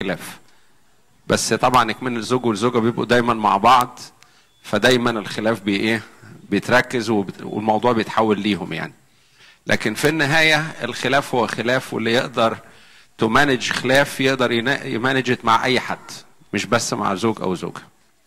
خلاف بس طبعا اكمن الزوج والزوجه بيبقوا دايما مع بعض فدايما الخلاف بي ايه بيتركز وبت- والموضوع بيتحول ليهم يعني لكن في النهايه الخلاف هو خلاف واللي يقدر تمانج خلاف يقدر ينا- يمانجت مع اي حد مش بس مع زوج او زوجه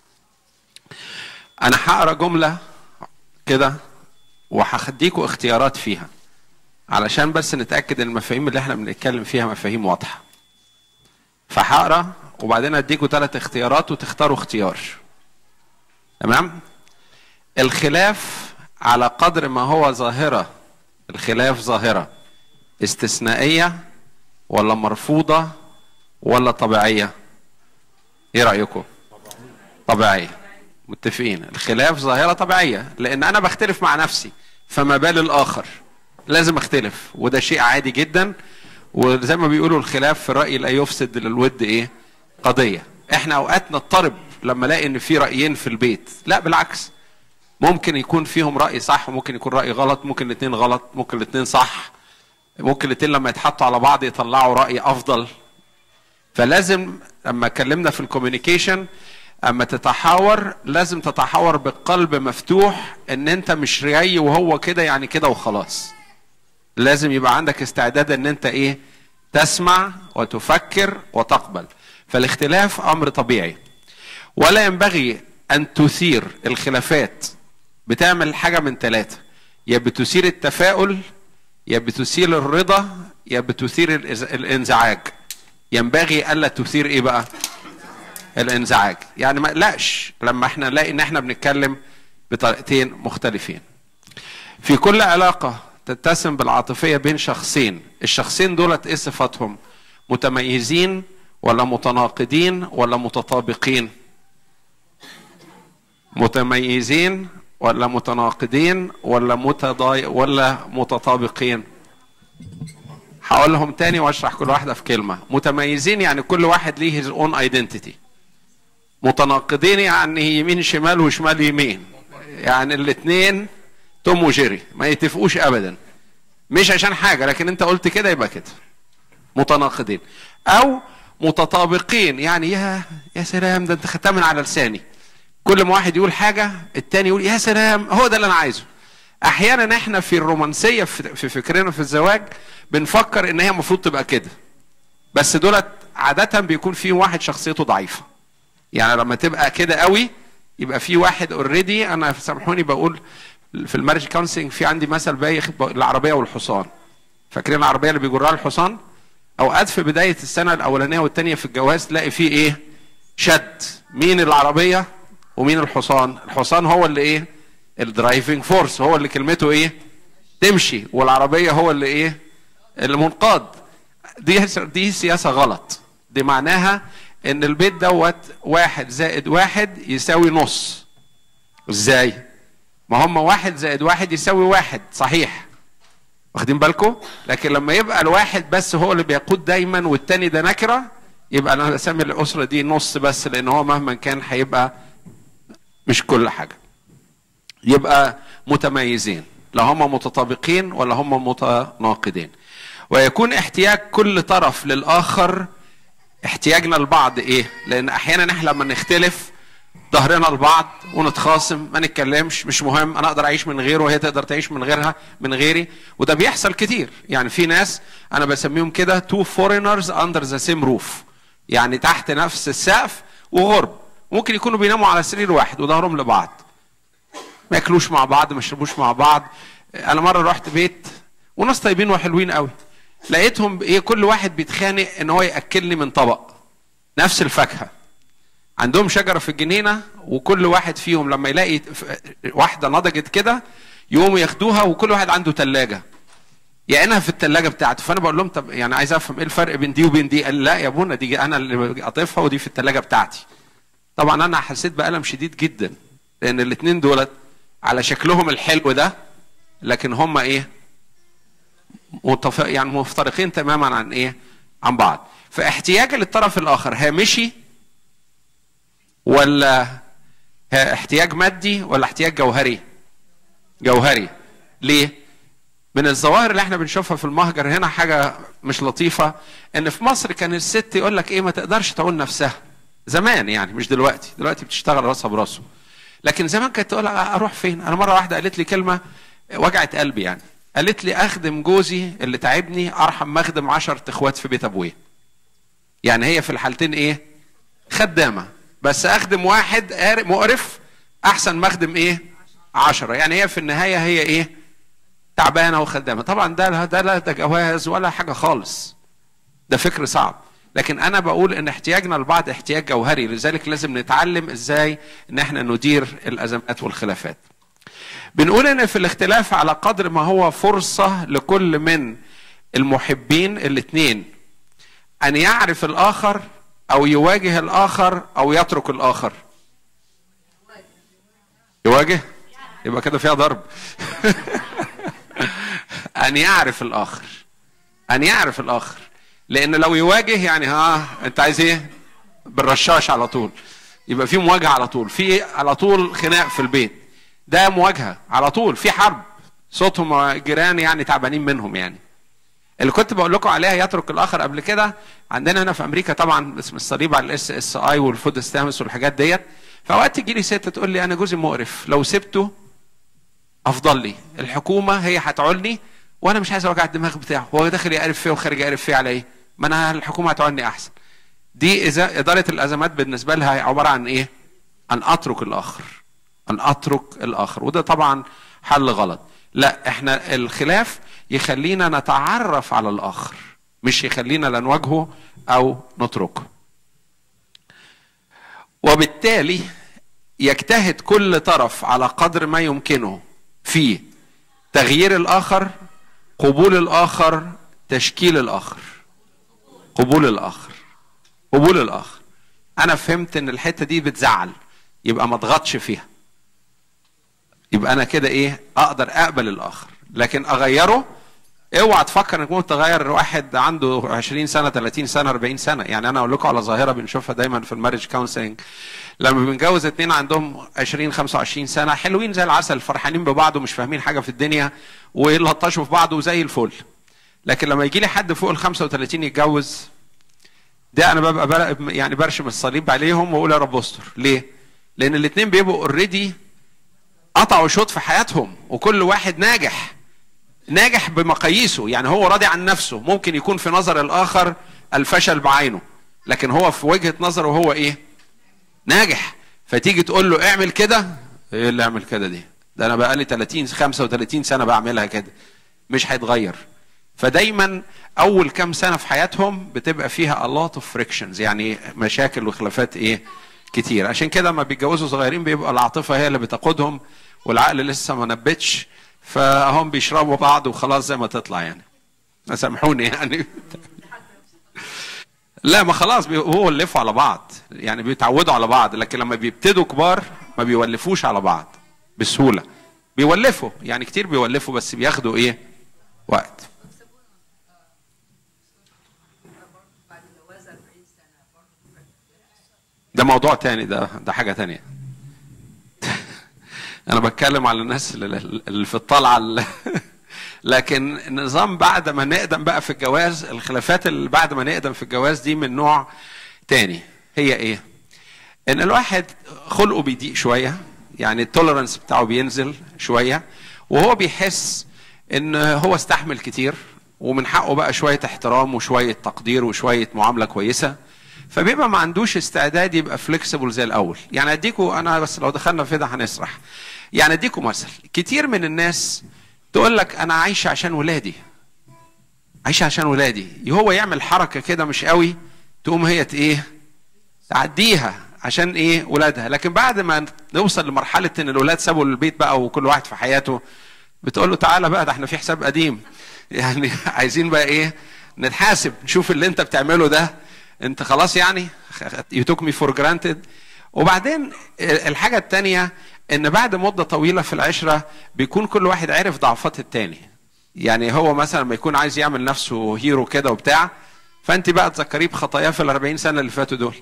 انا هقرا جمله كده وهخديكوا اختيارات فيها علشان بس نتاكد ان المفاهيم اللي احنا بنتكلم فيها مفاهيم واضحه فهقرا وبعدين اديكوا ثلاث اختيارات وتختاروا اختيار تمام الخلاف على قدر ما هو ظاهره الخلاف ظاهره استثنائيه ولا مرفوضه ولا طبيعيه ايه رايكم طبيعيه متفقين الخلاف ظاهره طبيعيه لان انا بختلف مع نفسي فما بال الاخر لازم اختلف وده شيء عادي جدا وزي ما بيقولوا الخلاف في الراي لا يفسد للود ايه قضيه احنا اوقات نضطرب لما الاقي ان في رايين في البيت لا بالعكس ممكن يكون فيهم راي صح وممكن يكون راي غلط ممكن الاثنين غلط ممكن الاثنين صح ممكن الاثنين لما يتحطوا على بعض يطلعوا راي افضل فلازم لما اتكلمنا في الكوميونيكيشن اما تتحاور لازم تتحاور بقلب مفتوح ان انت مش جاي وهو كده يعني كده وخلاص لازم يبقى عندك استعداد ان انت ايه تسمع وتفكر وتقبل فالاختلاف امر طبيعي ولا ينبغي ان تثير الخلافات بتعمل حاجه من ثلاثه يا بتثير التفاؤل يا بتثير الرضا يا بتثير الإز- الانزعاج ينبغي الا تثير ايه بقى الانزعاج يعني ما لاش لما احنا نلاقي ان احنا بنتكلم بطريقتين مختلفين في كل علاقة تتسم بالعاطفية بين شخصين الشخصين دولت ايه صفاتهم متميزين ولا متناقضين ولا متطابقين متميزين ولا متناقضين ولا متضاي ولا متطابقين هقولهم تاني واشرح كل واحدة في كلمة متميزين يعني كل واحد ليه his own identity متناقضين يعني يمين شمال وشمال يمين يعني الاثنين توم وجيري ما يتفقوش ابدا مش عشان حاجه لكن انت قلت كده يبقى كده متناقضين او متطابقين يعني يا يا سلام ده انت خدتها من على لساني كل ما واحد يقول حاجه التاني يقول يا سلام هو ده اللي انا عايزه احيانا احنا في الرومانسيه في في فكرنا في الزواج بنفكر ان هي المفروض تبقى كده بس دولت عاده بيكون فيهم واحد شخصيته ضعيفه يعني لما تبقى كده قوي يبقى في واحد اوريدي انا سامحوني بقول في المارج كونسلنج في عندي مثل بايخ ب- العربيه والحصان فاكرين العربيه اللي بيجرها الحصان اوقات في بدايه السنه الاولانيه والثانيه في الجواز تلاقي فيه ايه شد مين العربيه ومين الحصان الحصان هو اللي ايه الدرايفنج فورس هو اللي كلمته ايه تمشي والعربيه هو اللي ايه المنقاد دي دي سياسه غلط دي معناها ان البيت دوت واحد زائد واحد يساوي نص ازاي ما هم واحد زائد واحد يساوي واحد صحيح واخدين بالكم لكن لما يبقى الواحد بس هو اللي بيقود دايما والتاني ده نكره يبقى انا بسمي الاسره دي نص بس لان هو مهما كان هيبقى مش كل حاجه يبقى متميزين لا هم متطابقين ولا هم متناقضين ويكون احتياج كل طرف للاخر احتياجنا لبعض ايه لان احيانا احنا لما نختلف ظهرنا لبعض ونتخاصم ما نتكلمش مش مهم انا اقدر اعيش من غيره وهي تقدر تعيش من غيرها من غيري وده بيحصل كتير يعني في ناس انا بسميهم كده تو فورينرز اندر ذا سيم روف يعني تحت نفس السقف وغرب ممكن يكونوا بيناموا على سرير واحد وظهرهم لبعض ما ياكلوش مع بعض ما يشربوش مع بعض انا مره رحت بيت وناس طيبين وحلوين قوي لقيتهم ايه كل واحد بيتخانق ان هو ياكلني من طبق نفس الفاكهه عندهم شجره في الجنينه وكل واحد فيهم لما يلاقي ف- واحده نضجت كده يقوموا ياخدوها وكل واحد عنده ثلاجه يعينها في الثلاجه بتاعته فانا بقول لهم طب يعني عايز افهم ايه الفرق بين دي وبين دي قال لا يا ابونا دي انا اللي قاطفها ودي في الثلاجه بتاعتي طبعا انا حسيت بالم شديد جدا لان الاثنين دولت على شكلهم الحلو ده لكن هم ايه متف... يعني مفترقين تماما عن ايه عن بعض فاحتياج للطرف الاخر هامشي ولا ها- احتياج مادي ولا احتياج جوهري جوهري ليه من الظواهر اللي احنا بنشوفها في المهجر هنا حاجه مش لطيفه ان في مصر كان الست يقول لك ايه ما تقدرش تعول نفسها زمان يعني مش دلوقتي دلوقتي بتشتغل راسها براسه لكن زمان كانت تقول اروح فين انا مره واحده قالت لي كلمه وجعت قلبي يعني قالت لي اخدم جوزي اللي تعبني ارحم ما اخدم 10 اخوات في بيت ابويا يعني هي في الحالتين ايه خدامه بس اخدم واحد مقرف احسن ما اخدم ايه عشرة يعني هي في النهايه هي ايه تعبانه وخدامه طبعا ده ده لا ده جواز ولا حاجه خالص ده فكر صعب لكن انا بقول ان احتياجنا لبعض احتياج جوهري لذلك لازم نتعلم ازاي ان احنا ندير الازمات والخلافات بنقول ان في الاختلاف على قدر ما هو فرصه لكل من المحبين الاثنين ان يعرف الاخر او يواجه الاخر او يترك الاخر يواجه يبقى كده فيها ضرب ان يعرف الاخر ان يعرف الاخر لان لو يواجه يعني ها انت عايز ايه بالرشاش على طول يبقى في مواجهه على طول في على طول خناق في البيت ده مواجهه على طول في حرب صوتهم جيران يعني تعبانين منهم يعني اللي كنت بقول لكم عليها يترك الاخر قبل كده عندنا هنا في امريكا طبعا اسم الصليب على الاس اس اي والفود ستامس والحاجات ديت فوقت تجي لي ست تقول لي انا جوزي مقرف لو سبته افضل لي الحكومه هي هتعولني وانا مش عايز اوجع الدماغ بتاعه هو داخل يقرف فيه وخارج يقرف فيه على ايه ما انا الحكومه هتعولني احسن دي إذا اداره الازمات بالنسبه لها عباره عن ايه ان اترك الاخر ان اترك الاخر وده طبعا حل غلط لا احنا الخلاف يخلينا نتعرف على الاخر مش يخلينا لا نواجهه او نتركه وبالتالي يجتهد كل طرف على قدر ما يمكنه في تغيير الاخر قبول الاخر تشكيل الاخر قبول الاخر قبول الاخر انا فهمت ان الحته دي بتزعل يبقى ما اضغطش فيها يبقى انا كده ايه اقدر اقبل الاخر لكن اغيره اوعى تفكر انك ممكن تغير واحد عنده 20 سنه 30 سنه 40 سنه يعني انا اقول لكم على ظاهره بنشوفها دايما في المارج كونسلنج لما بنجوز اتنين عندهم 20 25 سنه حلوين زي العسل فرحانين ببعض ومش فاهمين حاجه في الدنيا ويلطشوا في بعض وزي الفل لكن لما يجي لي حد فوق ال 35 يتجوز ده انا ببقى يعني برشم الصليب عليهم واقول يا رب استر ليه؟ لان الاثنين بيبقوا اوريدي قطعوا شوط في حياتهم وكل واحد ناجح ناجح بمقاييسه يعني هو راضي عن نفسه ممكن يكون في نظر الاخر الفشل بعينه لكن هو في وجهه نظره هو ايه ناجح فتيجي تقول له اعمل كده ايه اللي اعمل كده دي ده انا بقالي 30 35 سنه بعملها كده مش هيتغير فدايما اول كام سنه في حياتهم بتبقى فيها a lot of frictions يعني مشاكل وخلافات ايه كتير عشان كده لما بيتجوزوا صغيرين بيبقى العاطفه هي اللي بتقودهم والعقل لسه ما نبتش فهم بيشربوا بعض وخلاص زي ما تطلع يعني سامحوني يعني لا ما خلاص هو ولفوا على بعض يعني بيتعودوا على بعض لكن لما بيبتدوا كبار ما بيولفوش على بعض بسهوله بيولفوا يعني كتير بيولفوا بس بياخدوا ايه وقت ده موضوع تاني ده ده حاجه تانية انا بتكلم على الناس اللي في الطلعه لكن النظام بعد ما نقدم بقى في الجواز الخلافات اللي بعد ما نقدم في الجواز دي من نوع تاني هي ايه ان الواحد خلقه بيضيق شويه يعني التوليرنس بتاعه بينزل شويه وهو بيحس ان هو استحمل كتير ومن حقه بقى شويه احترام وشويه تقدير وشويه معامله كويسه فبيبقى ما عندوش استعداد يبقى فليكسيبل زي الاول يعني اديكوا انا بس لو دخلنا في ده هنسرح يعني اديكوا مثل كتير من الناس تقول لك انا عايشه عشان ولادي عايشه عشان ولادي هو يعمل حركه كده مش قوي تقوم هي ايه تعديها عشان ايه ولادها لكن بعد ما نوصل لمرحله ان الاولاد سابوا البيت بقى وكل واحد في حياته بتقول له تعالى بقى ده احنا في حساب قديم يعني عايزين بقى ايه نتحاسب نشوف اللي انت بتعمله ده انت خلاص يعني you took me for granted وبعدين الحاجة التانية ان بعد مدة طويلة في العشرة بيكون كل واحد عرف ضعفات التاني يعني هو مثلا لما يكون عايز يعمل نفسه هيرو كده وبتاع فانت بقى تذكريه بخطاياه في الأربعين سنة اللي فاتوا دول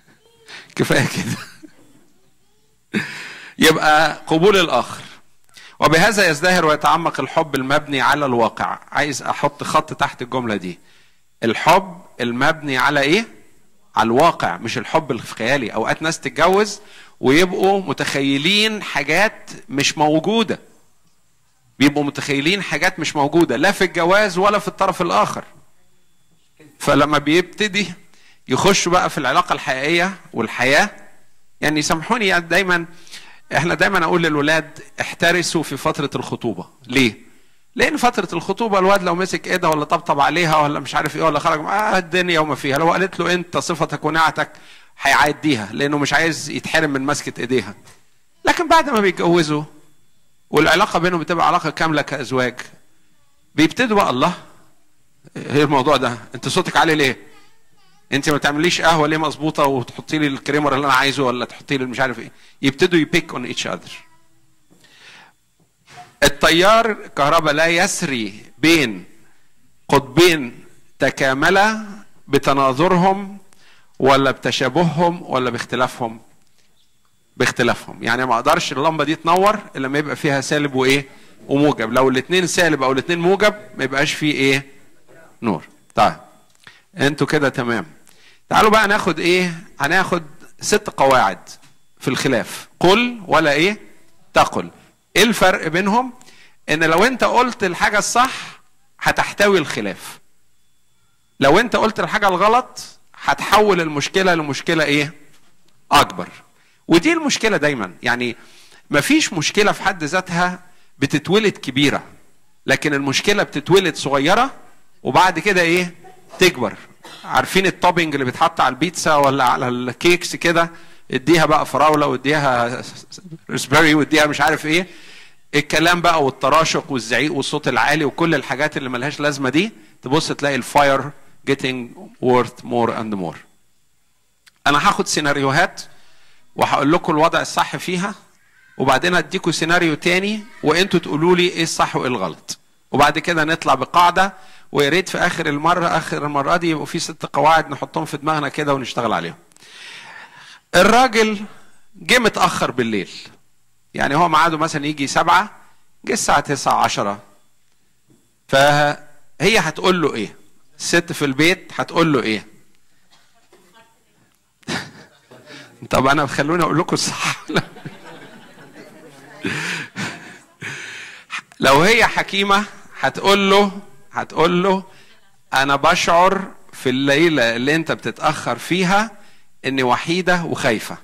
كفاية كده يبقى قبول الآخر وبهذا يزدهر ويتعمق الحب المبني على الواقع عايز احط خط تحت الجمله دي الحب المبني على ايه على الواقع مش الحب الخيالي اوقات ناس تتجوز ويبقوا متخيلين حاجات مش موجوده بيبقوا متخيلين حاجات مش موجوده لا في الجواز ولا في الطرف الاخر فلما بيبتدي يخشوا بقى في العلاقه الحقيقيه والحياه يعني سامحوني يعني دايما احنا دايما اقول للولاد احترسوا في فتره الخطوبه ليه لان فتره الخطوبه الواد لو مسك ايدها ولا طبطب عليها ولا مش عارف ايه ولا خرج آه الدنيا وما فيها لو قالت له انت صفتك ونعتك هيعديها لانه مش عايز يتحرم من مسكه ايديها لكن بعد ما بيتجوزوا والعلاقه بينهم بتبقى علاقه كامله كازواج بيبتدوا بقى الله ايه الموضوع ده انت صوتك عالي ليه انت ما تعمليش قهوه ليه مظبوطه وتحطي لي الكريمر اللي انا عايزه ولا تحطي لي مش عارف ايه يبتدوا يبيك اون ايتش اذر التيار الكهرباء لا يسري بين قطبين تكاملا بتناظرهم ولا بتشابههم ولا باختلافهم باختلافهم يعني ما اقدرش اللمبه دي تنور الا لما يبقى فيها سالب وايه وموجب لو الاثنين سالب او الاثنين موجب ما يبقاش فيه ايه نور طيب انتوا كده تمام تعالوا بقى ناخد ايه هناخد ست قواعد في الخلاف قل ولا ايه تقل ايه الفرق بينهم ان لو انت قلت الحاجه الصح هتحتوي الخلاف لو انت قلت الحاجه الغلط هتحول المشكله لمشكله ايه اكبر ودي المشكله دايما يعني مفيش مشكله في حد ذاتها بتتولد كبيره لكن المشكله بتتولد صغيره وبعد كده ايه تكبر عارفين التوبينج اللي بيتحط على البيتزا ولا على الكيكس كده اديها بقى فراوله واديها ريسبيري واديها مش عارف ايه الكلام بقى والتراشق والزعيق والصوت العالي وكل الحاجات اللي ملهاش لازمه دي تبص تلاقي الفاير getting worth more and more انا هاخد سيناريوهات وهقول لكم الوضع الصح فيها وبعدين اديكم سيناريو تاني وانتوا تقولوا لي ايه الصح وايه الغلط وبعد كده نطلع بقاعده ويا ريت في اخر المره اخر المره دي يبقوا في ست قواعد نحطهم في دماغنا كده ونشتغل عليهم الراجل جه متاخر بالليل يعني هو ميعاده مثلا يجي سبعة جه الساعة تسعة عشرة فهي هتقول له ايه الست في البيت هتقول له ايه طب انا خلوني اقول لكم الصح لو هي حكيمة هتقول له هتقول له انا بشعر في الليلة اللي انت بتتأخر فيها اني وحيدة وخايفة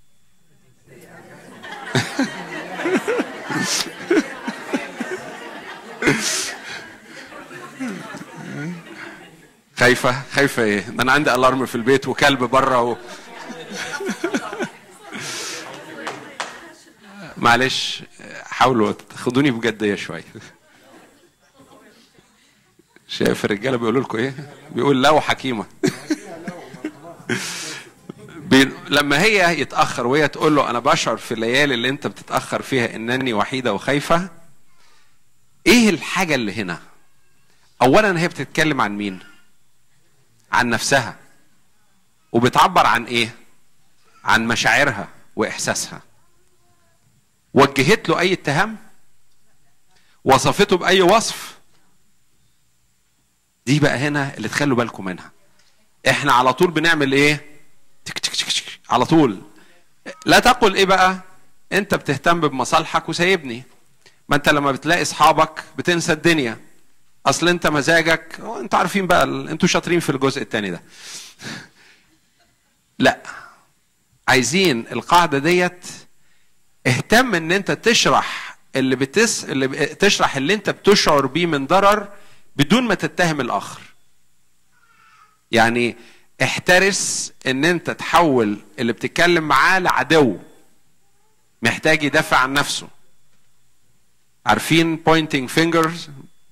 خايفة خايفة ايه؟ ده انا عندي الارم في البيت وكلب بره و... معلش حاولوا خدوني بجدية شوية شايف الرجالة بيقولوا لكم ايه؟ بيقول لو حكيمة بي... لما هي يتأخر وهي تقول له أنا بشعر في الليالي اللي أنت بتتأخر فيها إنني وحيدة وخايفة إيه الحاجة اللي هنا؟ أولا هي بتتكلم عن مين؟ عن نفسها وبتعبر عن إيه؟ عن مشاعرها وإحساسها وجهت له أي اتهام؟ وصفته بأي وصف؟ دي بقى هنا اللي تخلوا بالكم منها احنا على طول بنعمل ايه تك تك تك تك على طول لا تقل ايه بقى انت بتهتم بمصالحك وسايبني ما انت لما بتلاقي اصحابك بتنسى الدنيا اصل انت مزاجك انتوا عارفين بقى انتوا شاطرين في الجزء الثاني ده لا عايزين القاعده ديت اهتم ان انت تشرح اللي بتس اللي ب... تشرح اللي انت بتشعر بيه من ضرر بدون ما تتهم الاخر يعني احترس ان انت تحول اللي بتتكلم معاه لعدو محتاج يدافع عن نفسه عارفين pointing fingers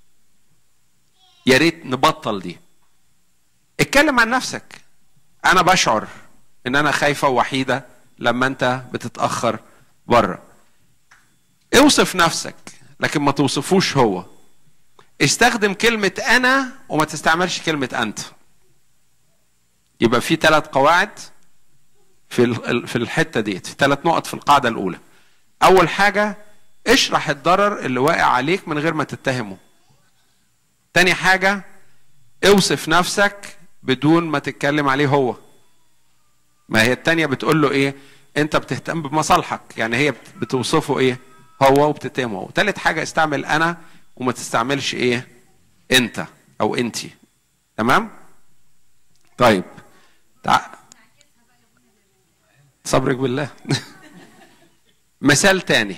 يا ريت نبطل دي اتكلم عن نفسك انا بشعر ان انا خايفه ووحيده لما انت بتتاخر بره اوصف نفسك لكن ما توصفوش هو استخدم كلمه انا وما تستعملش كلمه انت يبقى في ثلاث قواعد في في الحته ديت في ثلاث نقط في القاعده الاولى اول حاجه اشرح الضرر اللي واقع عليك من غير ما تتهمه تاني حاجة اوصف نفسك بدون ما تتكلم عليه هو ما هي التانية بتقول له ايه انت بتهتم بمصالحك يعني هي بتوصفه ايه هو وبتتهمه هو تالت حاجة استعمل انا وما تستعملش ايه انت او انتي تمام طيب تع... صبرك بالله مثال تاني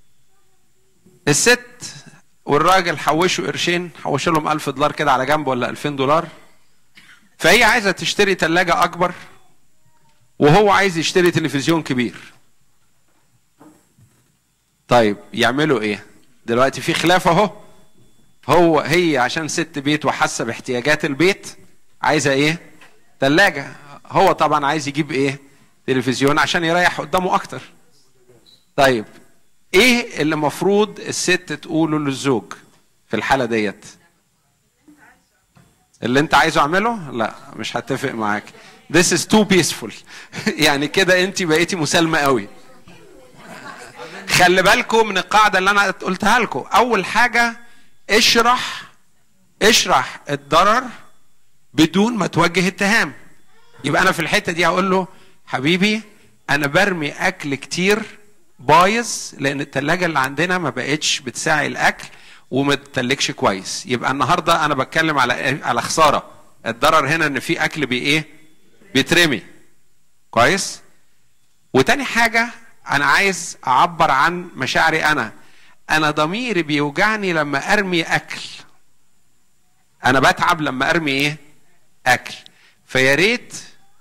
الست والراجل حوشوا قرشين حوش لهم ألف دولار كده على جنب ولا ألفين دولار فهي عايزة تشتري تلاجة أكبر وهو عايز يشتري تلفزيون كبير طيب يعملوا ايه دلوقتي في خلاف اهو هو هي عشان ست بيت وحاسه باحتياجات البيت عايزه ايه تلاجة هو طبعا عايز يجيب ايه تلفزيون عشان يريح قدامه اكتر طيب ايه اللي المفروض الست تقوله للزوج في الحاله ديت اللي انت عايزه اعمله لا مش هتفق معاك this is too peaceful يعني كده انت بقيتي مسالمه قوي خلي بالكم من القاعده اللي انا قلتها لكم اول حاجه اشرح اشرح الضرر بدون ما توجه اتهام يبقى انا في الحته دي هقول له حبيبي انا برمي اكل كتير بايظ لان التلاجة اللي عندنا ما بقتش بتساعي الاكل وما تتلكش كويس يبقى النهارده انا بتكلم على على خساره الضرر هنا ان في اكل بي ايه بيترمي كويس وتاني حاجه انا عايز اعبر عن مشاعري انا انا ضميري بيوجعني لما ارمي اكل انا بتعب لما ارمي ايه اكل فيا ريت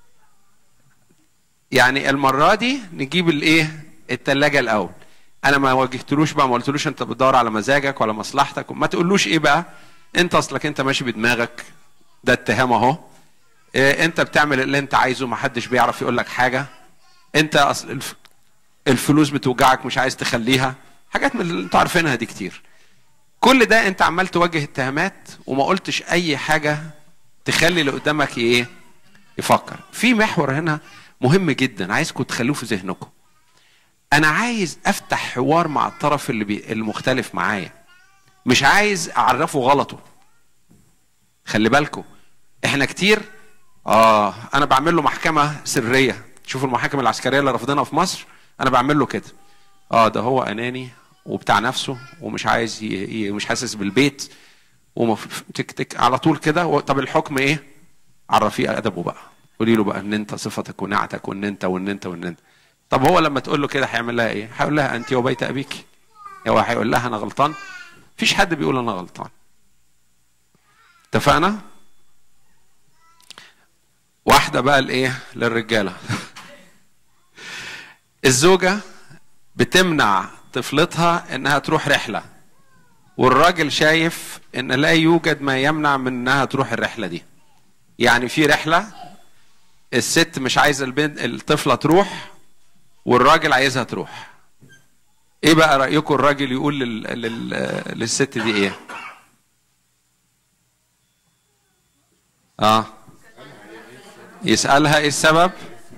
يعني المره دي نجيب الايه التلاجة الاول انا ما واجهتلوش بقى ما قلتلوش انت بتدور على مزاجك ولا مصلحتك ما تقولوش ايه بقى انت اصلك انت ماشي بدماغك ده اتهام اهو إيه انت بتعمل اللي انت عايزه ما حدش بيعرف يقول لك حاجه انت اصل الف... الفلوس بتوجعك مش عايز تخليها حاجات من اللي انتوا عارفينها دي كتير كل ده انت عمال توجه اتهامات وما قلتش اي حاجه تخلي اللي قدامك ايه يفكر في محور هنا مهم جدا عايزكم تخلوه في ذهنكم انا عايز افتح حوار مع الطرف اللي بي... المختلف معايا مش عايز اعرفه غلطه خلي بالكم احنا كتير اه انا بعمل له محكمه سريه شوفوا المحاكم العسكريه اللي رافضينها في مصر انا بعمل له كده اه ده هو اناني وبتاع نفسه ومش عايز ي... ي... مش حاسس بالبيت ومف... تك تك على طول كده و... طب الحكم ايه عرفيه ادبه بقى قولي له بقى ان انت صفتك ونعتك وان انت وان انت وان انت طب هو لما تقول له كده هيعمل لها ايه هيقول لها انت وبيت ابيك هو هيقول لها انا غلطان مفيش حد بيقول انا غلطان اتفقنا واحدة بقى الايه للرجالة الزوجة بتمنع طفلتها انها تروح رحلة والراجل شايف ان لا يوجد ما يمنع من انها تروح الرحلة دي يعني في رحلة الست مش عايزة البنت الطفلة تروح والراجل عايزها تروح ايه بقى رأيكم الراجل يقول لل... لل... للست دي ايه اه يسألها ايه السبب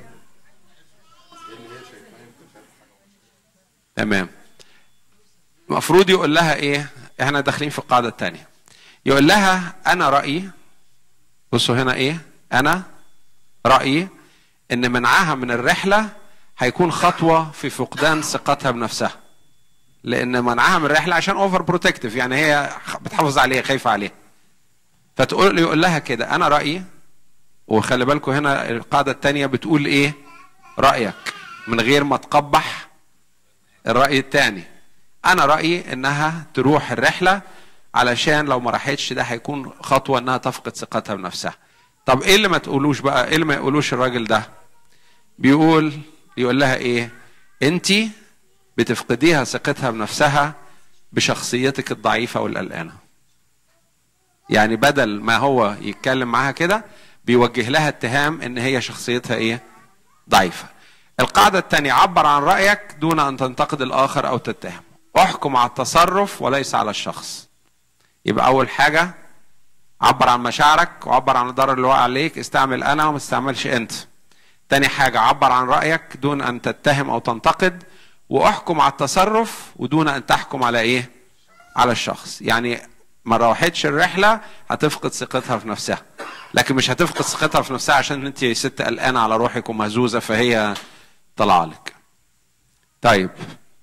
تمام المفروض يقول لها ايه احنا داخلين في القاعدة الثانية يقول لها انا رأيي بصوا هنا ايه انا رأيي ان منعها من الرحلة هيكون خطوة في فقدان ثقتها بنفسها لان منعها من الرحلة عشان اوفر بروتكتيف يعني هي بتحافظ عليها خايفة عليها فتقول يقول لها كده انا رأيي وخلي بالكم هنا القاعدة الثانية بتقول ايه رأيك من غير ما تقبح الرأي الثاني انا رأيي انها تروح الرحلة علشان لو ما راحتش ده هيكون خطوة انها تفقد ثقتها بنفسها طب ايه اللي ما تقولوش بقى ايه اللي ما يقولوش الراجل ده بيقول يقول لها ايه انت بتفقديها ثقتها بنفسها بشخصيتك الضعيفة والقلقانة يعني بدل ما هو يتكلم معاها كده بيوجه لها اتهام ان هي شخصيتها ايه ضعيفة القاعدة الثانية عبر عن رأيك دون ان تنتقد الاخر او تتهم احكم على التصرف وليس على الشخص يبقى اول حاجة عبر عن مشاعرك وعبر عن الضرر اللي وقع عليك استعمل انا وما تستعملش انت تاني حاجة عبر عن رأيك دون ان تتهم او تنتقد واحكم على التصرف ودون ان تحكم على ايه على الشخص يعني ما روحتش الرحله هتفقد ثقتها في نفسها لكن مش هتفقد ثقتها في نفسها عشان انت ست قلقانه على روحك ومهزوزه فهي طالعه لك طيب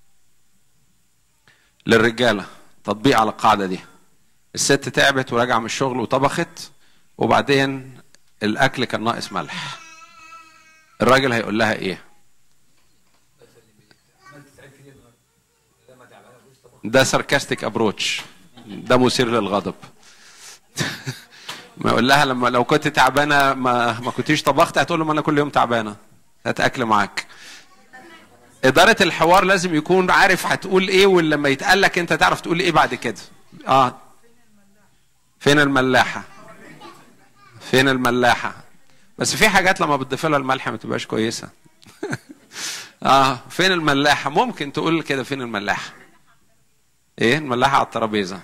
للرجاله تطبيق على القاعده دي الست تعبت وراجعه من الشغل وطبخت وبعدين الاكل كان ناقص ملح الراجل هيقول لها ايه ده ساركاستيك ابروتش ده مثير للغضب ما يقول لها لما لو كنت تعبانه ما ما كنتيش طبخت هتقول له ما انا كل يوم تعبانه هتاكل معاك إدارة الحوار لازم يكون عارف هتقول إيه ولما يتقال لك أنت تعرف تقول إيه بعد كده. آه فين الملاحة؟ فين الملاحة؟ بس في حاجات لما بتضيف لها الملح ما تبقاش كويسة. آه فين الملاحة؟ ممكن تقول كده فين الملاحة؟ إيه؟ الملاحة على الترابيزة.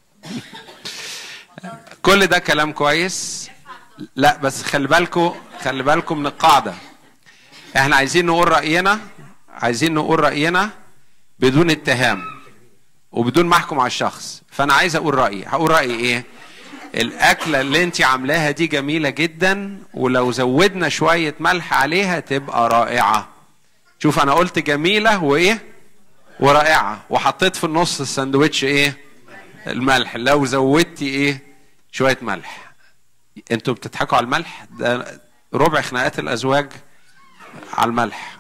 كل ده كلام كويس لا بس خلي بالكم خلي بالكم من القاعدة احنا عايزين نقول رأينا عايزين نقول رأينا بدون اتهام وبدون ما احكم على الشخص فانا عايز اقول رأيي هقول رأيي ايه الاكلة اللي انت عاملاها دي جميلة جدا ولو زودنا شوية ملح عليها تبقى رائعة شوف انا قلت جميلة وايه ورائعة وحطيت في النص الساندوتش ايه الملح لو زودتي ايه شوية ملح انتوا بتضحكوا على الملح ده ربع خناقات الازواج على الملح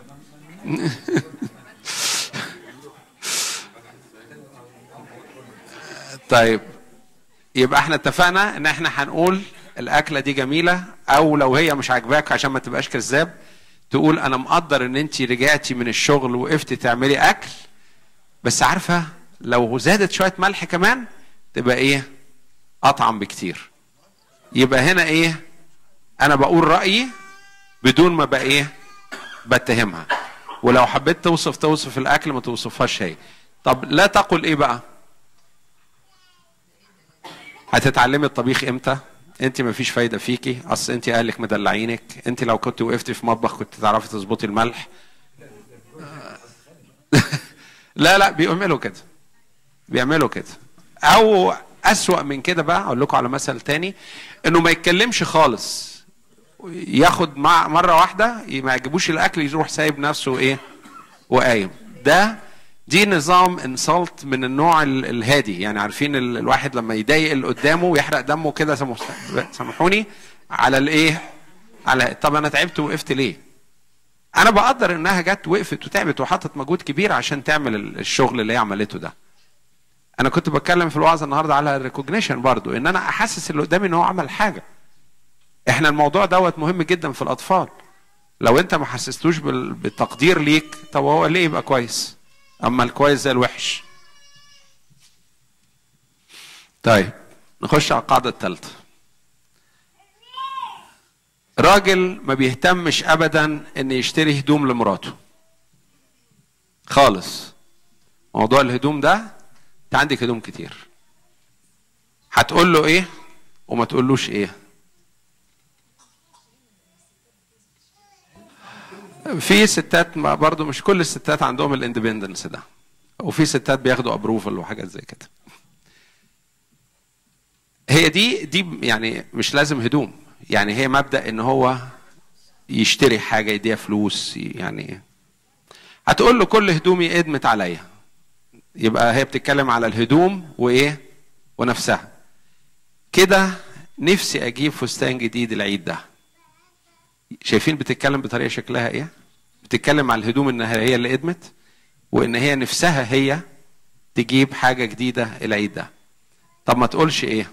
طيب يبقى احنا اتفقنا ان احنا هنقول الاكله دي جميله او لو هي مش عاجباك عشان ما تبقاش كذاب تقول انا مقدر ان انت رجعتي من الشغل وقفتي تعملي اكل بس عارفه لو زادت شويه ملح كمان تبقى ايه اطعم بكتير يبقى هنا ايه انا بقول رايي بدون ما بقى ايه بتهمها ولو حبيت توصف توصف الاكل ما توصفهاش هي طب لا تقل ايه بقى هتتعلمي الطبيخ امتى انت ما فيش فايده فيكي اصل انت اهلك مدلعينك انت لو كنت وقفتي في مطبخ كنت تعرفي تظبطي الملح لا لا بيعملوا كده بيعملوا كده او اسوأ من كده بقى اقول لكم على مثل تاني انه ما يتكلمش خالص ياخد مع مره واحده ما يعجبوش الاكل يروح سايب نفسه ايه وقايم ده دي نظام انسلت من النوع الهادي يعني عارفين الواحد لما يضايق اللي قدامه ويحرق دمه كده سامحوني على الايه على طب انا تعبت ووقفت ليه انا بقدر انها جت وقفت وتعبت وحطت مجهود كبير عشان تعمل الشغل اللي هي عملته ده انا كنت بتكلم في الوعظه النهارده على الريكوجنيشن برضو ان انا احسس اللي قدامي ان هو عمل حاجه احنا الموضوع دوت مهم جدا في الاطفال لو انت ما حسستوش بالتقدير ليك طب هو ليه يبقى كويس اما الكويس زي الوحش طيب نخش على القاعده الثالثه راجل ما بيهتمش ابدا ان يشتري هدوم لمراته خالص موضوع الهدوم ده انت عندك هدوم كتير هتقول له ايه وما تقولوش ايه في ستات برضو مش كل الستات عندهم الاندبندنس ده وفي ستات بياخدوا ابروفل وحاجات زي كده هي دي دي يعني مش لازم هدوم يعني هي مبدا ان هو يشتري حاجه يديها فلوس يعني هتقول له كل هدومي ادمت عليا يبقى هي بتتكلم على الهدوم وايه ونفسها كده نفسي اجيب فستان جديد العيد ده شايفين بتتكلم بطريقه شكلها ايه بتتكلم على الهدوم انها هي اللي ادمت وان هي نفسها هي تجيب حاجه جديده العيد ده طب ما تقولش ايه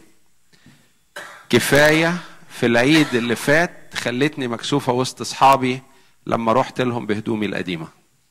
كفايه في العيد اللي فات خلتني مكسوفه وسط اصحابي لما رحت لهم بهدومي القديمه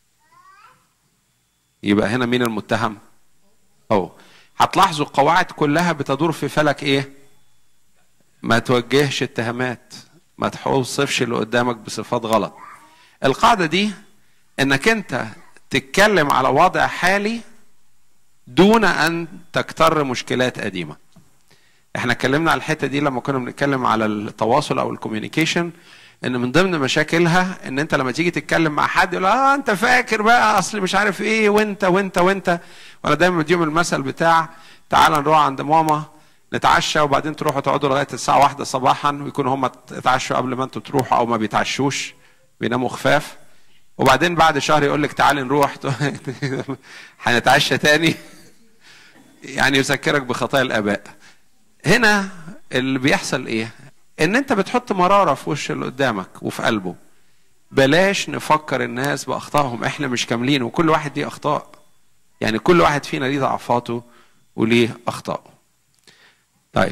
يبقى هنا مين المتهم اهو هتلاحظوا القواعد كلها بتدور في فلك ايه ما توجهش اتهامات ما توصفش اللي قدامك بصفات غلط القاعده دي انك انت تتكلم على وضع حالي دون ان تكتر مشكلات قديمه احنا اتكلمنا على الحته دي لما كنا بنتكلم على التواصل او الكوميونيكيشن ان من ضمن مشاكلها ان انت لما تيجي تتكلم مع حد يقول اه انت فاكر بقى اصل مش عارف ايه وانت وانت وانت وانا دايما بديهم المثل بتاع تعال نروح عند ماما نتعشى وبعدين تروحوا تقعدوا لغايه الساعه واحدة صباحا ويكونوا هم اتعشوا قبل ما انتوا تروحوا او ما بيتعشوش بيناموا خفاف وبعدين بعد شهر يقول لك تعالي نروح هنتعشى تاني يعني يذكرك بخطايا الاباء هنا اللي بيحصل ايه ان انت بتحط مراره في وش اللي قدامك وفي قلبه بلاش نفكر الناس باخطائهم احنا مش كاملين وكل واحد ليه اخطاء يعني كل واحد فينا ليه ضعفاته وليه اخطائه طيب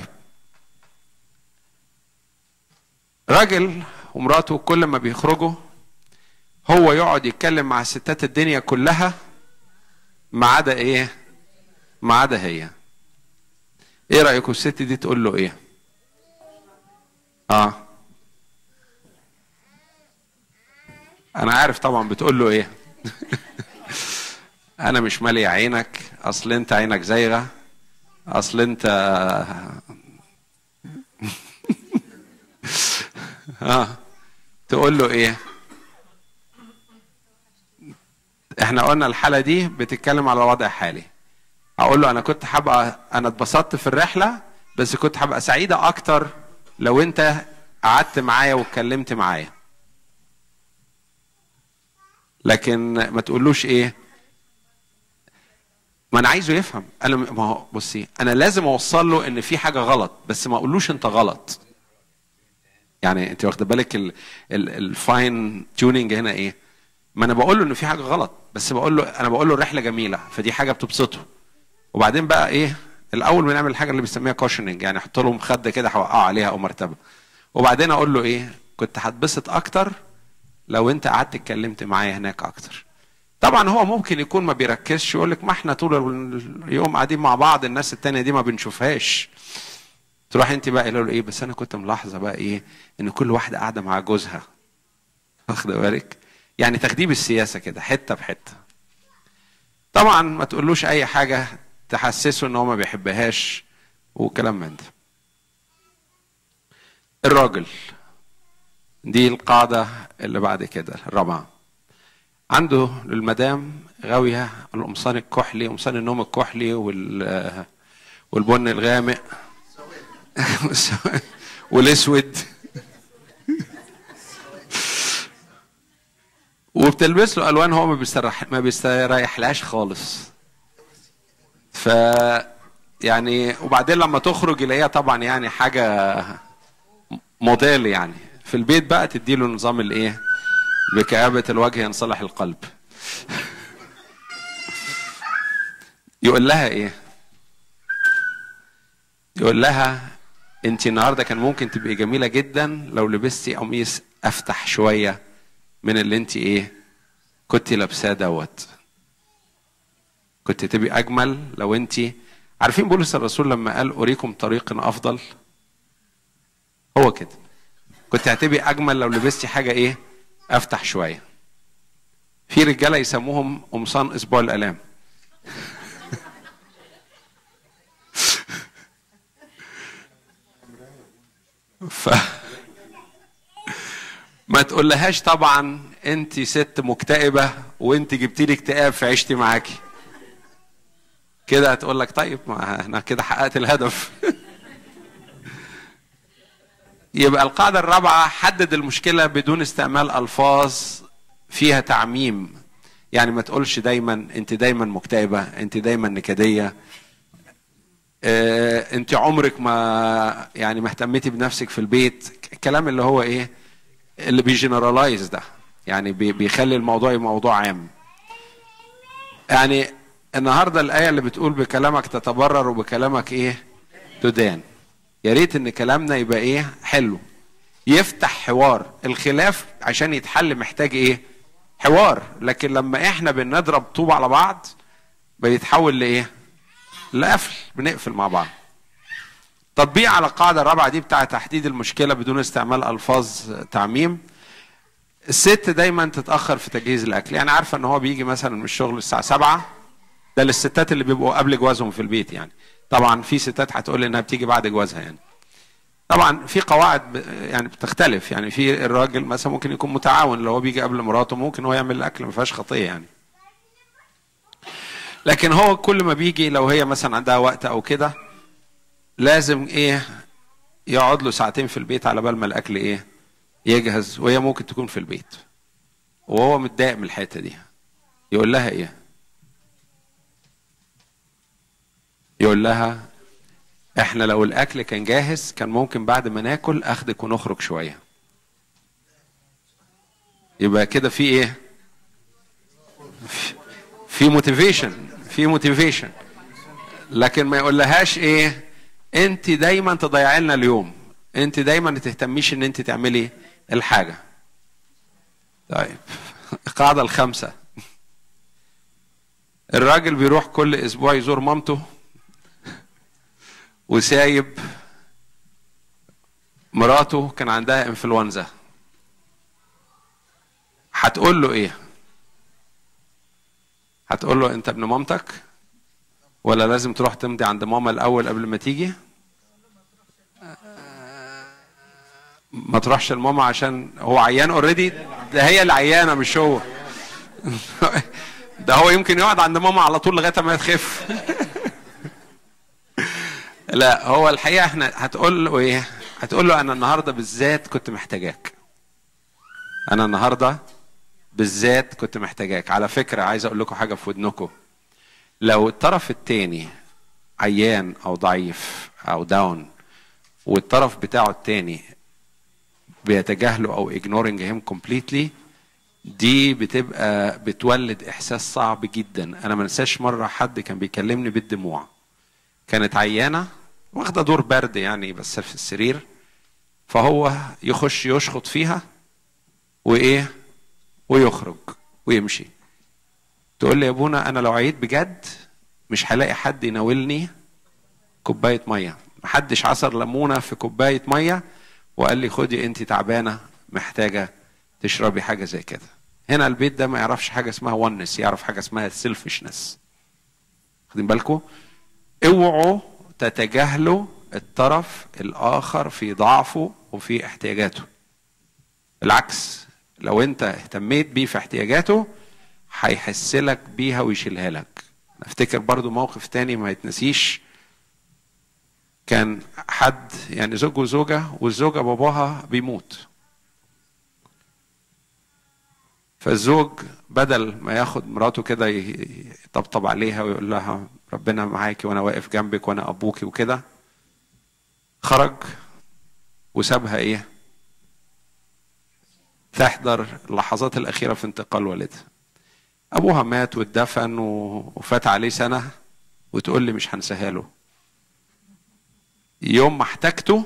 راجل ومراته كل ما بيخرجوا هو يقعد يتكلم مع ستات الدنيا كلها ما عدا ايه ما عدا هي ايه رايكم الست دي تقول له ايه اه انا عارف طبعا بتقول له ايه انا مش مالي عينك اصل انت عينك زايغه اصل انت اه تقول له ايه احنا قلنا الحاله دي بتتكلم على وضع حالي اقول له انا كنت هبقى انا اتبسطت في الرحله بس كنت هبقى سعيده اكتر لو انت قعدت معايا واتكلمت معايا لكن ما تقولوش ايه ما انا عايزه يفهم انا ما هو بصي انا لازم اوصل له ان في حاجه غلط بس ما اقولوش انت غلط يعني انت واخده بالك الفاين تيوننج هنا ايه ما انا بقول له ان في حاجه غلط بس بقول له انا بقول له الرحله جميله فدي حاجه بتبسطه وبعدين بقى ايه الاول بنعمل الحاجه اللي بيسميها كوشننج يعني احط لهم خده كده هوقعه عليها او مرتبه وبعدين اقول له ايه كنت هتبسط اكتر لو انت قعدت اتكلمت معايا هناك اكتر طبعا هو ممكن يكون ما بيركزش يقول لك ما احنا طول اليوم قاعدين مع بعض الناس التانية دي ما بنشوفهاش تروح انت بقى له ايه بس انا كنت ملاحظه بقى ايه ان كل واحده قاعده مع جوزها واخده بالك يعني تخديم السياسه كده حته بحته طبعا ما تقولوش اي حاجه تحسسه ان هو ما بيحبهاش وكلام من ده الراجل دي القاعدة اللي بعد كده الرابعة عنده المدام غاوية القمصان الكحلي قمصان النوم الكحلي وال والبن الغامق والاسود وبتلبس له الوان هو ما بيستريح ما بيستريحلهاش خالص ف يعني وبعدين لما تخرج يلاقيها طبعا يعني حاجه موديل يعني في البيت بقى تديله نظام الايه بكآبة الوجه ينصلح القلب يقول لها ايه يقول لها انت النهارده كان ممكن تبقي جميله جدا لو لبستي قميص افتح شويه من اللي انت ايه كنت لابساه دوت كنت تبقي اجمل لو انت عارفين بولس الرسول لما قال اريكم طريق افضل هو كده كنت هتبقي اجمل لو لبستي حاجه ايه افتح شويه في رجاله يسموهم قمصان اسبوع الالام ف ما تقولهاش طبعا انت ست مكتئبه وانت جبتي لي اكتئاب في عيشتي معاكي كده هتقول لك طيب ما انا كده حققت الهدف يبقى القاعدة الرابعة حدد المشكلة بدون استعمال ألفاظ فيها تعميم يعني ما تقولش دايما انت دايما مكتئبة انت دايما نكدية اه انت عمرك ما يعني ما اهتميتي بنفسك في البيت الكلام اللي هو ايه اللي بيجنرالايز ده يعني بيخلي الموضوع موضوع عام يعني النهارده الآية اللي بتقول بكلامك تتبرر وبكلامك ايه تدان يا ريت ان كلامنا يبقى ايه حلو يفتح حوار الخلاف عشان يتحل محتاج ايه حوار لكن لما احنا بنضرب طوب على بعض بيتحول لايه لقفل بنقفل مع بعض تطبيق على القاعده الرابعه دي بتاع تحديد المشكله بدون استعمال الفاظ تعميم الست دايما تتاخر في تجهيز الاكل يعني عارفه ان هو بيجي مثلا من الشغل الساعه 7 ده للستات اللي بيبقوا قبل جوازهم في البيت يعني طبعا في ستات هتقول انها بتيجي بعد جوازها يعني طبعا في قواعد ب- يعني بتختلف يعني في الراجل مثلا ممكن يكون متعاون لو هو بيجي قبل مراته ممكن هو يعمل الاكل ما فيهاش خطيه يعني لكن هو كل ما بيجي لو هي مثلا عندها وقت او كده لازم ايه يقعد له ساعتين في البيت على بال ما الاكل ايه يجهز وهي ممكن تكون في البيت وهو متضايق من الحته دي يقول لها ايه يقول لها احنا لو الاكل كان جاهز كان ممكن بعد ما ناكل اخدك ونخرج شويه يبقى كده في ايه في- في موتيفيشن في موتيفيشن لكن ما يقولهاش ايه انت دايما تضيعي لنا اليوم انت دايما ما تهتميش ان انت تعملي الحاجه طيب القاعده الخامسه الراجل بيروح كل اسبوع يزور مامته وسايب مراته كان عندها انفلونزا هتقول له ايه هتقول له انت ابن مامتك ولا لازم تروح تمضي عند ماما الاول قبل ما تيجي ما تروحش لماما عشان هو عيان اوريدي ده هي اللي عيانه مش هو ده هو يمكن يقعد عند ماما على طول لغايه ما تخف لا هو الحقيقه احنا هتقول له ايه هتقول له انا النهارده بالذات كنت محتاجاك انا النهارده بالذات كنت محتاجاك على فكره عايز اقول لكم حاجه في ودنكم لو الطرف التاني عيان او ضعيف او داون والطرف بتاعه التاني بيتجاهله او ignoring him completely دي بتبقى بتولد احساس صعب جدا انا ما انساش مره حد كان بيكلمني بالدموع كانت عيانه واخده دور برد يعني بس في السرير فهو يخش يشخط فيها وايه ويخرج ويمشي تقول لي يا ابونا انا لو عييت بجد مش هلاقي حد يناولني كوبايه ميه محدش عصر ليمونه في كوبايه ميه وقال لي خدي انت تعبانه محتاجه تشربي حاجه زي كده هنا البيت ده ما يعرفش حاجه اسمها ونس يعرف حاجه اسمها سيلفشنس واخدين بالكم اوعوا تتجاهلوا الطرف الاخر في ضعفه وفي احتياجاته بالعكس لو انت اهتميت بيه في احتياجاته هيحس لك بيها ويشيلها لك افتكر برضو موقف تاني ما يتنسيش كان حد يعني زوج وزوجة والزوجة باباها بيموت فالزوج بدل ما ياخد مراته كده يطبطب عليها ويقول لها ربنا معاكي وانا واقف جنبك وانا ابوكي وكده خرج وسابها ايه تحضر اللحظات الاخيره في انتقال والدها ابوها مات واتدفن وفات عليه سنه وتقول لي مش هنساها له يوم ما احتاجته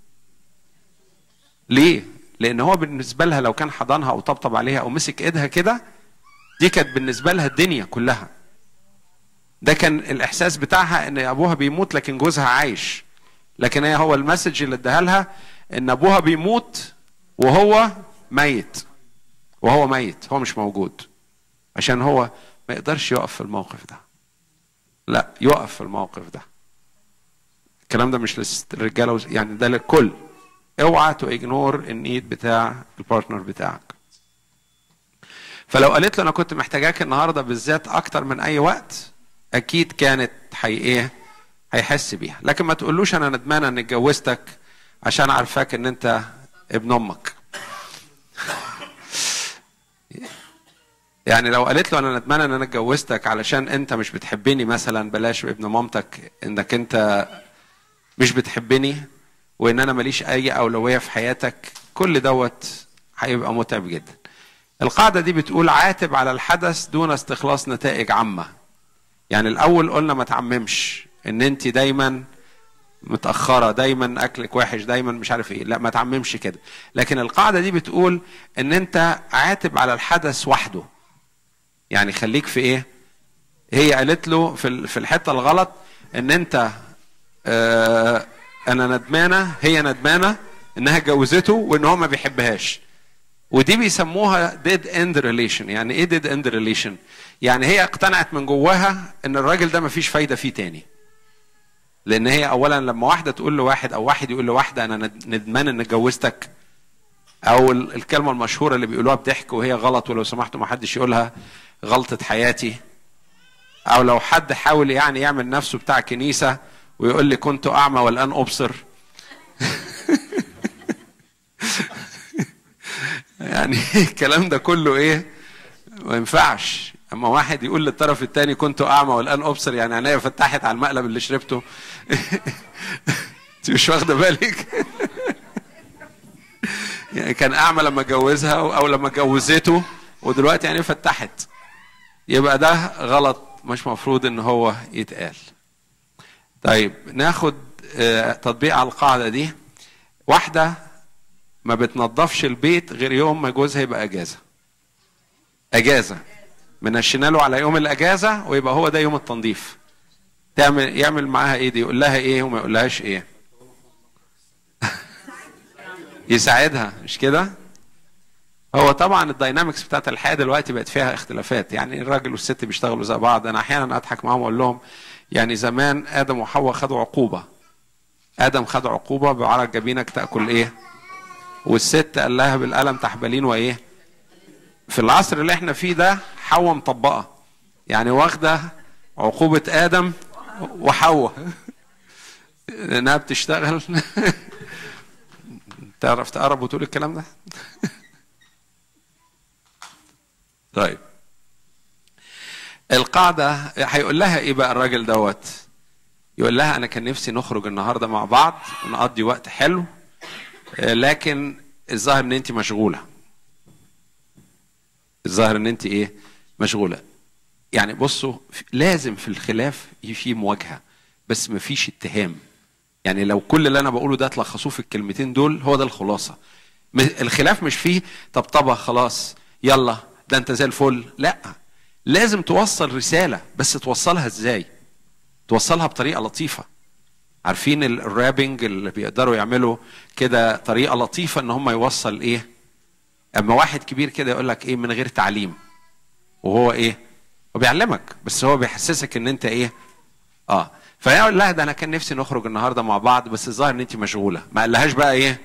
ليه لان هو بالنسبه لها لو كان حضنها او طبطب عليها او مسك ايدها كده دي كانت بالنسبه لها الدنيا كلها ده كان الاحساس بتاعها ان ابوها بيموت لكن جوزها عايش لكن هي هو المسج اللي اداها لها ان ابوها بيموت وهو ميت وهو ميت هو مش موجود عشان هو ما يقدرش يقف في الموقف ده لا يقف في الموقف ده الكلام ده مش للرجاله يعني ده للكل اوعى تو اجنور النيد بتاع البارتنر بتاعك فلو قالت له انا كنت محتاجاك النهارده بالذات اكتر من اي وقت اكيد كانت حي ايه هيحس بيها لكن ما تقولوش انا ندمانه اني اتجوزتك عشان عارفاك ان انت ابن امك يعني لو قالت له انا ندمانه ان انا اتجوزتك علشان انت مش بتحبني مثلا بلاش ابن مامتك انك انت مش بتحبني وان انا ماليش اي اولويه في حياتك كل دوت هيبقى متعب جدا القاعده دي بتقول عاتب على الحدث دون استخلاص نتائج عامه يعني الاول قلنا ما تعممش ان انت دايما متاخره دايما اكلك وحش دايما مش عارف ايه لا ما تعممش كده لكن القاعده دي بتقول ان انت عاتب على الحدث وحده يعني خليك في ايه هي قالت له في في الحته الغلط ان انت آه انا ندمانه هي ندمانه انها اتجوزته وان هو ما بيحبهاش ودي بيسموها ديد اند ريليشن يعني ايه ديد اند ريليشن يعني هي اقتنعت من جواها ان الراجل ده ما فيش فايده فيه تاني لان هي اولا لما واحده تقول لواحد او واحد يقول لواحده انا ند- ندمان ان اتجوزتك او ال- الكلمه المشهوره اللي بيقولوها بضحك وهي غلط ولو سمحتوا ما حدش يقولها غلطه حياتي او لو حد حاول يعني يعمل نفسه بتاع كنيسه ويقول لي كنت اعمى والان ابصر يعني الكلام ده كله ايه ما ينفعش اما واحد يقول للطرف الثاني كنت اعمى والان ابصر يعني عينيا فتحت على المقلب اللي شربته انت مش واخده بالك يعني كان اعمى لما اتجوزها او لما اتجوزته ودلوقتي يعني فتحت يبقى ده غلط مش مفروض ان هو يتقال طيب ناخد آه، تطبيق على القاعده دي واحده ما بتنظفش البيت غير يوم ما جوزها يبقى اجازه اجازه منشنا له على يوم الاجازه ويبقى هو ده يوم التنظيف تعمل يعمل معاها ايه دي يقول لها ايه وما يقولهاش ايه يساعدها مش كده هو طبعا الداينامكس بتاعت الحياه دلوقتي بقت فيها اختلافات يعني الراجل والست بيشتغلوا زي بعض انا احيانا اضحك معاهم واقول لهم يعني زمان ادم وحواء خدوا عقوبه ادم خد عقوبه بعرق جبينك تاكل ايه والست قال لها بالقلم تحبلين وايه في العصر اللي احنا فيه ده حواء مطبقه يعني واخده عقوبه ادم وحواء لانها بتشتغل تعرف تقرب وتقول الكلام ده طيب القاعدة هيقول لها ايه بقى الراجل دوت يقول لها انا كان نفسي نخرج النهاردة مع بعض ونقضي وقت حلو آه، لكن الظاهر ان انت مشغولة الظاهر ان انت ايه مشغولة يعني بصوا في- لازم في الخلاف في مواجهة بس مفيش اتهام يعني لو كل اللي انا بقوله ده تلخصوه في الكلمتين دول هو ده الخلاصه م- الخلاف مش فيه طبطبه خلاص يلا ده انت زي الفل لا لازم توصل رساله بس توصلها ازاي توصلها بطريقه لطيفه عارفين ال- الرابنج اللي بيقدروا يعملوا كده طريقه لطيفه ان هم يوصل ايه اما واحد كبير كده يقول لك ايه من غير تعليم وهو ايه هو بيعلمك بس هو بيحسسك ان انت ايه اه فيقول لها ده انا كان نفسي نخرج النهارده مع بعض بس الظاهر ان انت مشغوله ما قالهاش بقى ايه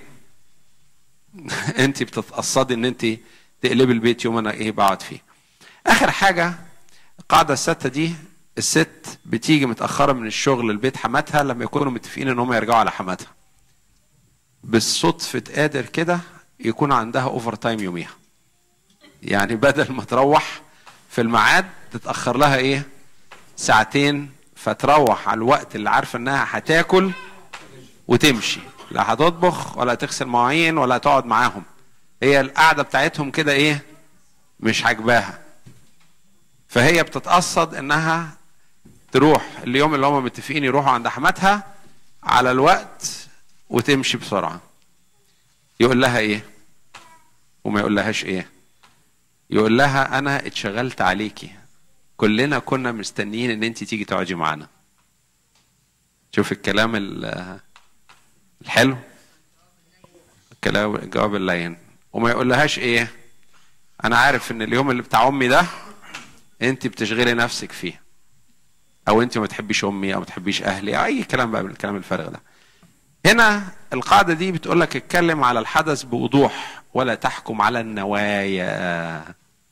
انت بتتقصدي ان انت تقلبي البيت يوم انا ايه بقعد فيه اخر حاجه القاعده السادسه دي الست بتيجي متاخره من الشغل لبيت حماتها لما يكونوا متفقين ان هم يرجعوا على حماتها بالصدفه قادر كده يكون عندها اوفر تايم يوميها يعني بدل ما تروح في الميعاد تتاخر لها ايه ساعتين فتروح على الوقت اللي عارفه انها هتاكل وتمشي لا هتطبخ ولا تغسل مواعين ولا تقعد معاهم هي القعده بتاعتهم كده ايه مش عاجباها فهي بتتقصد انها تروح اليوم اللي هم متفقين يروحوا عند حماتها على الوقت وتمشي بسرعه يقول لها ايه وما يقول لهاش ايه يقول لها انا اتشغلت عليكي كلنا كنا مستنيين ان انت تيجي تقعدي معانا شوف الكلام ال- الحلو الكلام الجواب اللين وما يقول لهاش ايه انا عارف ان اليوم اللي بتاع امي ده انت بتشغلي نفسك فيه او انت ما بتحبيش امي او ما بتحبيش اهلي او اي كلام بقى من الكلام الفارغ ده هنا القاعدة دي بتقول لك اتكلم على الحدث بوضوح ولا تحكم على النوايا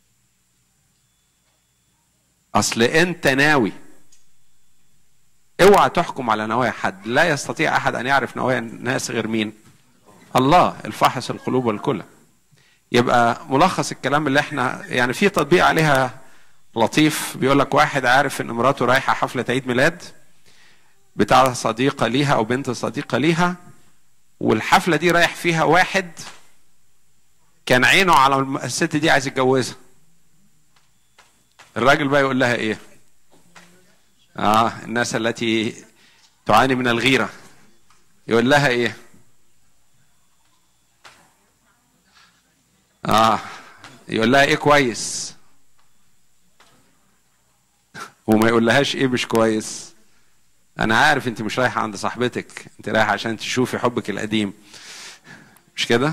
اصل انت ناوي اوعى تحكم على نوايا حد لا يستطيع احد ان يعرف نوايا الناس غير مين الله الفاحص القلوب والكلى يبقى ملخص الكلام اللي احنا يعني في تطبيق عليها لطيف بيقول لك واحد عارف ان مراته رايحه حفله عيد ميلاد بتاع صديقه ليها او بنت صديقه ليها والحفله دي رايح فيها واحد كان عينه على الم- الست دي عايز يتجوزها الراجل بقى يقول لها ايه اه الناس التي تعاني من الغيره يقول لها ايه اه يقول لها ايه كويس وما يقول لهاش ايه مش كويس انا عارف انت مش رايحه عند صاحبتك انت رايحه عشان تشوفي حبك القديم مش كده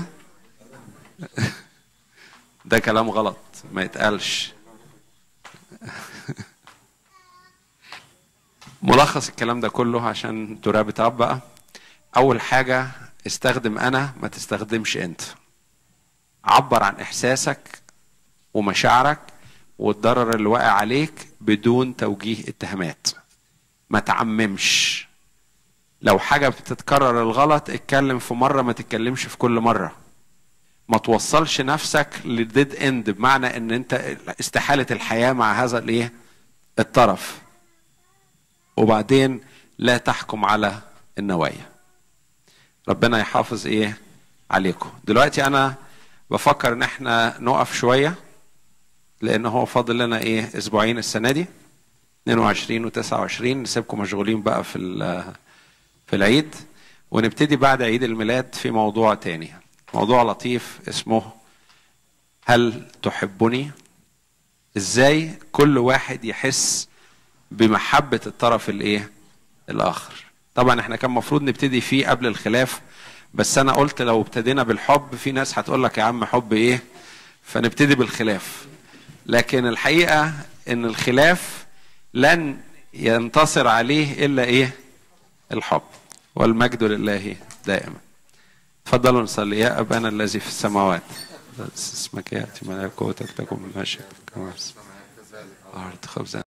ده كلام غلط ما يتقالش ملخص الكلام ده كله عشان ترابط اب بقى اول حاجه استخدم انا ما تستخدمش انت عبر عن احساسك ومشاعرك والضرر اللي واقع عليك بدون توجيه اتهامات ما تعممش لو حاجة بتتكرر الغلط اتكلم في مرة ما تتكلمش في كل مرة ما توصلش نفسك لديد اند بمعنى ان انت استحالة الحياة مع هذا الايه الطرف وبعدين لا تحكم على النوايا ربنا يحافظ ايه عليكم دلوقتي انا بفكر ان احنا نقف شوية لان هو فاضل لنا ايه اسبوعين السنة دي 22 و 29 نسيبكم مشغولين بقى في في العيد ونبتدي بعد عيد الميلاد في موضوع تاني موضوع لطيف اسمه هل تحبني ازاي كل واحد يحس بمحبة الطرف الايه الاخر طبعا احنا كان المفروض نبتدي فيه قبل الخلاف بس انا قلت لو ابتدينا بالحب في ناس هتقول لك يا عم حب ايه فنبتدي بالخلاف لكن الحقيقة ان الخلاف لن ينتصر عليه الا ايه الحب والمجد لله دائما تفضلوا نصلي يا ابانا الذي في السماوات اسمك ياتي ملكوتك تكن مشيئتك كما في الارض خبزنا